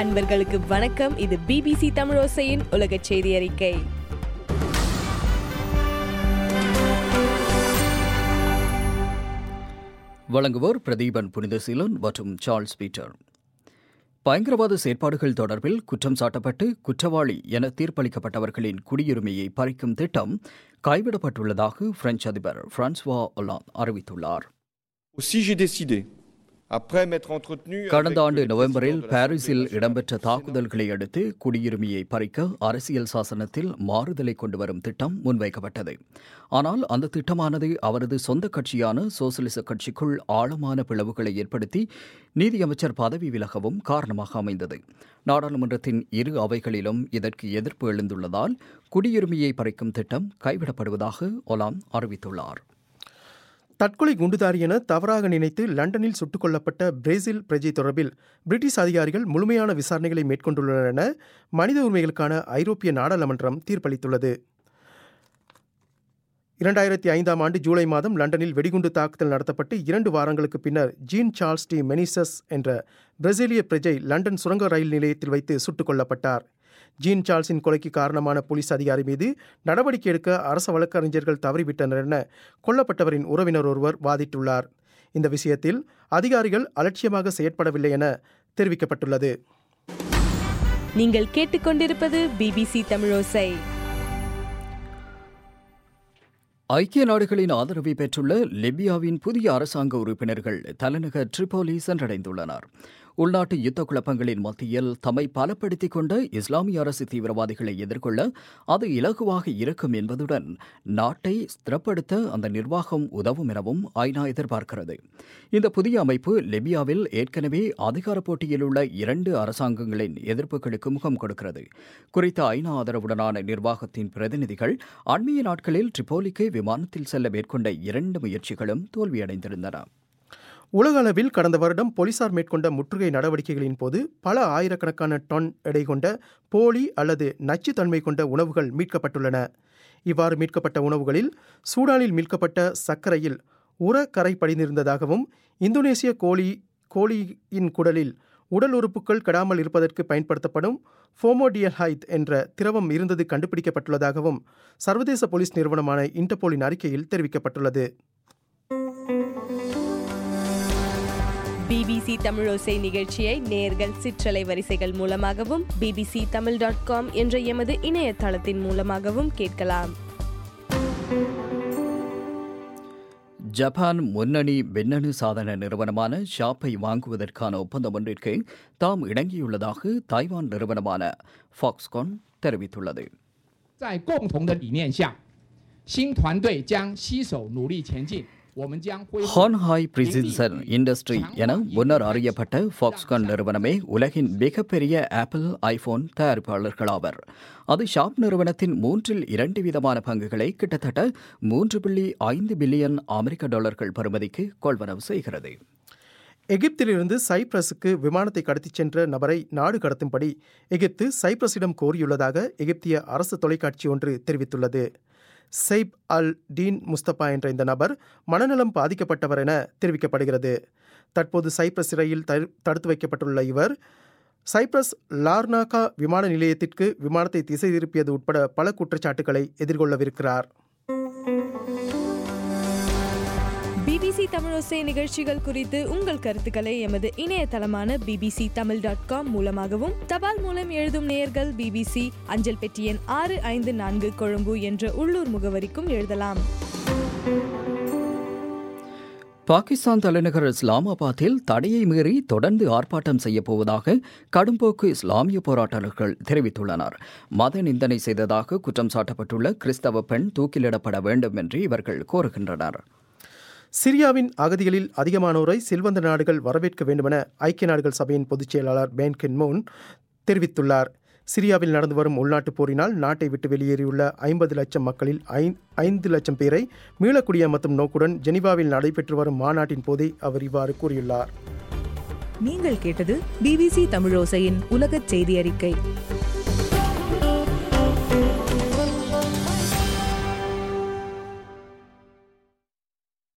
அன்பர்களுக்கு வணக்கம் இது பிபிசி தமிழோசையின் உலக செய்தி அறிக்கை வழங்குவோர் பிரதீபன் புனிதசீலன் மற்றும் சார்ல்ஸ் பீட்டர் பயங்கரவாத செயற்பாடுகள் தொடர்பில் குற்றம் சாட்டப்பட்டு குற்றவாளி என தீர்ப்பளிக்கப்பட்டவர்களின் குடியுரிமையை பறிக்கும் திட்டம் கைவிடப்பட்டுள்ளதாக பிரெஞ்சு அதிபர் பிரான்சுவா ஒலாந்து அறிவித்துள்ளார் Aussi, j'ai décidé, après m'être entretenu. கடந்த avec ஆண்டு le நவம்பரில் président de la பாரிஸில் Fédération இடம்பெற்ற du Sénat, தாக்குதல்களை அடுத்து குடியுரிமையை பறிக்க அரசியல் சாசனத்தில் மாறுதலை கொண்டு வரும் திட்டம் முன்வைக்கப்பட்டது ஆனால் அந்த திட்டமானது அவரது சொந்த கட்சியான சோசலிச கட்சிக்குள் ஆழமான பிளவுகளை ஏற்படுத்தி நீதியமைச்சர் பதவி விலகவும் காரணமாக அமைந்தது நாடாளுமன்றத்தின் இரு அவைகளிலும் இதற்கு எதிர்ப்பு எழுந்துள்ளதால் குடியுரிமையை பறிக்கும் திட்டம் கைவிடப்படுவதாக ஒலாம் அறிவித்துள்ளார் தற்கொலை குண்டுதாரி என தவறாக நினைத்து லண்டனில் சுட்டுக் கொல்லப்பட்ட பிரேசில் பிரஜை தொடர்பில் பிரிட்டிஷ் அதிகாரிகள் முழுமையான விசாரணைகளை மேற்கொண்டுள்ளனர் என மனித உரிமைகளுக்கான ஐரோப்பிய நாடாளுமன்றம் தீர்ப்பளித்துள்ளது இரண்டாயிரத்தி ஐந்தாம் ஆண்டு ஜூலை மாதம் லண்டனில் வெடிகுண்டு தாக்குதல் நடத்தப்பட்டு இரண்டு வாரங்களுக்கு பின்னர் ஜீன் சார்ல்ஸ் டி மெனிசஸ் என்ற பிரேசிலிய பிரஜை லண்டன் சுரங்க ரயில் நிலையத்தில் வைத்து சுட்டுக் கொல்லப்பட்டார் ஜீன் சார்ல்ஸின் கொலைக்கு காரணமான போலீஸ் அதிகாரி மீது நடவடிக்கை எடுக்க அரச வழக்கறிஞர்கள் தவறிவிட்டனர் என கொல்லப்பட்டவரின் உறவினர் ஒருவர் வாதிட்டுள்ளார் இந்த விஷயத்தில் அதிகாரிகள் அலட்சியமாக செயற்படவில்லை என தெரிவிக்கப்பட்டுள்ளது நீங்கள் கேட்டுக்கொண்டிருப்பது பிபிசி தமிழோசை ஐக்கிய நாடுகளின் ஆதரவை பெற்றுள்ள லிபியாவின் புதிய அரசாங்க உறுப்பினர்கள் தலைநகர் ட்ரிபோலி சென்றடைந்துள்ளனர் உள்நாட்டு யுத்த குழப்பங்களின் மத்தியில் தம்மை பலப்படுத்திக் கொண்ட இஸ்லாமிய அரசு தீவிரவாதிகளை எதிர்கொள்ள அது இலகுவாக இருக்கும் என்பதுடன் நாட்டை ஸ்திரப்படுத்த அந்த நிர்வாகம் உதவும் எனவும் ஐநா எதிர்பார்க்கிறது இந்த புதிய அமைப்பு லிபியாவில் ஏற்கனவே அதிகார போட்டியில் உள்ள இரண்டு அரசாங்கங்களின் எதிர்ப்புகளுக்கு முகம் கொடுக்கிறது குறித்த ஐநா ஆதரவுடனான நிர்வாகத்தின் பிரதிநிதிகள் அண்மைய நாட்களில் ட்ரிபோலிக்கு விமானத்தில் செல்ல மேற்கொண்ட இரண்டு முயற்சிகளும் தோல்வியடைந்திருந்தன உலக அளவில் கடந்த வருடம் போலீசார் மேற்கொண்ட முற்றுகை நடவடிக்கைகளின் போது பல ஆயிரக்கணக்கான டன் எடை கொண்ட போலி அல்லது நச்சுத்தன்மை கொண்ட உணவுகள் மீட்கப்பட்டுள்ளன இவ்வாறு மீட்கப்பட்ட உணவுகளில் சூடானில் மீட்கப்பட்ட சர்க்கரையில் உர கரை படிந்திருந்ததாகவும் இந்தோனேசிய கோழி கோழியின் குடலில் உடல் உறுப்புகள் கெடாமல் இருப்பதற்கு பயன்படுத்தப்படும் ஃபோமோடியல்ஹைத் என்ற திரவம் இருந்தது கண்டுபிடிக்கப்பட்டுள்ளதாகவும் சர்வதேச போலீஸ் நிறுவனமான இன்டர்போலின் அறிக்கையில் தெரிவிக்கப்பட்டுள்ளது பிபிசி தமிழோசை நிகழ்ச்சியை நேர்கள் சிற்றலை வரிசைகள் மூலமாகவும் பிபிசி தமிழ் டாட் காம் என்ற எமது இணையதளத்தின் மூலமாகவும் கேட்கலாம் ஜப்பான் முன்னணி மின்னணு சாதன நிறுவனமான ஷாப்பை வாங்குவதற்கான ஒப்பந்தம் ஒன்றிற்கு தாம் இணங்கியுள்ளதாக தாய்வான் நிறுவனமான ஃபாக்ஸ்கான் தெரிவித்துள்ளது 在共同的理念下，新团队将携手努力前进。我们将恢复 ஹான்ஹாய் பிரிசின்சன் இண்டஸ்ட்ரி என முன்னர் அறியப்பட்ட ஃபாக்ஸ்கான் நிறுவனமே உலகின் மிகப்பெரிய ஆப்பிள் ஐபோன் தயாரிப்பாளர்களாவர் அது ஷாப் நிறுவனத்தின் மூன்றில் இரண்டு விதமான பங்குகளை கிட்டத்தட்ட மூன்று புள்ளி ஐந்து பில்லியன் அமெரிக்க டாலர்கள் பெறுமதிக்கு கொள்வனவு செய்கிறது எகிப்திலிருந்து சைப்ரஸுக்கு விமானத்தை கடத்திச் சென்ற நபரை நாடு கடத்தும்படி எகிப்து சைப்ரஸிடம் கோரியுள்ளதாக எகிப்திய அரசு தொலைக்காட்சி ஒன்று தெரிவித்துள்ளது செய்ப் அல் டீன் முஸ்தபா என்ற இந்த நபர் மனநலம் பாதிக்கப்பட்டவர் என தெரிவிக்கப்படுகிறது தற்போது சைப்ரஸ் சிறையில் தடு- தடுத்து வைக்கப்பட்டுள்ள இவர் சைப்ரஸ் லார்னாகா விமான நிலையத்திற்கு விமானத்தை திசை திருப்பியது உட்பட பல குற்றச்சாட்டுகளை எதிர்கொள்ளவிருக்கிறார் பிபிசி தமிழோசை நிகழ்ச்சிகள் குறித்து உங்கள் கருத்துக்களை எமது இணையதளமான பிபிசி தமிழ் டாட் காம் மூலமாகவும் தபால் மூலம் எழுதும் நேயர்கள் பிபிசி அஞ்சல் பெட்டி எண் ஆறு ஐந்து நான்கு கொழும்பு என்ற உள்ளூர் முகவரிக்கும் எழுதலாம் பாகிஸ்தான் தலைநகர் இஸ்லாமாபாத்தில் தடையை மீறி தொடர்ந்து ஆர்ப்பாட்டம் செய்யப்போவதாக கடும்போக்கு இஸ்லாமிய போராட்டங்கள் தெரிவித்துள்ளனர் மத நிந்தனை செய்ததாக குற்றம் சாட்டப்பட்டுள்ள கிறிஸ்தவ பெண் தூக்கிலிடப்பட வேண்டும் என்று இவர்கள் கோருகின்றனர் சிரியாவின் அகதிகளில் அதிகமானோரை செல்வந்த நாடுகள் வரவேற்க வேண்டுமென ஐக்கிய நாடுகள் சபையின் பொதுச் செயலாளர் பேன் கின்மோன் தெரிவித்துள்ளார் சிரியாவில் நடந்து வரும் உள்நாட்டுப் போரினால் நாட்டை விட்டு வெளியேறியுள்ள ஐம்பது லட்சம் மக்களில் ஐ- ஐந்து லட்சம் பேரை மீளக்குடியமர்த்தும் நோக்குடன் ஜெனீவாவில் நடைபெற்று வரும் மாநாட்டின் போதே அவர் இவ்வாறு கூறியுள்ளார் நீங்கள் கேட்டது பிபிசி தமிழோசையின் உலகச் செய்தி அறிக்கை